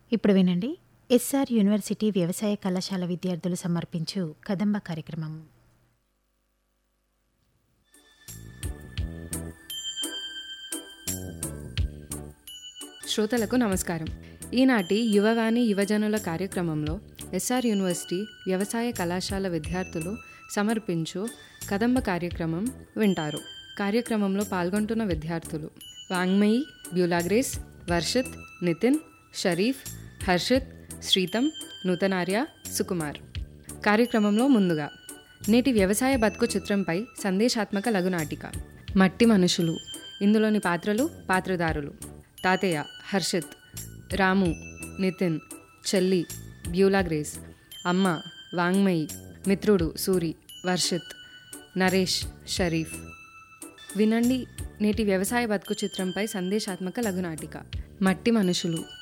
ఇప్పుడు వినండి SR university వ్యవసాయ కళాశాల విద్యార్థులు సమర్పించు కదంబ కార్యక్రమం శ్రోతలకు నమస్కారం ఈనాటి యువవాణి యువజనుల కార్యక్రమంలో ఎస్ఆర్ యూనివర్సిటీ వ్యవసాయ కళాశాల విద్యార్థులు సమర్పించు కదంబ కార్యక్రమం వింటారు కార్యక్రమంలో పాల్గొంటున్న విద్యార్థులు వాంగ్మయి బ్యూలాగ్రేస్ వర్షిత్ నితిన్ షరీఫ్ హర్షిత్ శ్రీతం నూతనార్య సుకుమార్ కార్యక్రమంలో ముందుగా నేటి వ్యవసాయ బతుకు చిత్రంపై సందేశాత్మక లఘునాటిక మట్టి మనుషులు ఇందులోని పాత్రలు పాత్రదారులు తాతయ్య హర్షిత్ రాము నితిన్ చెల్లి బ్యూలా గ్రేస్ అమ్మ వాంగ్మయి మిత్రుడు సూరి వర్షిత్ నరేష్ షరీఫ్ వినండి నేటి వ్యవసాయ బతుకు చిత్రంపై సందేశాత్మక లఘునాటిక మట్టి మనుషులు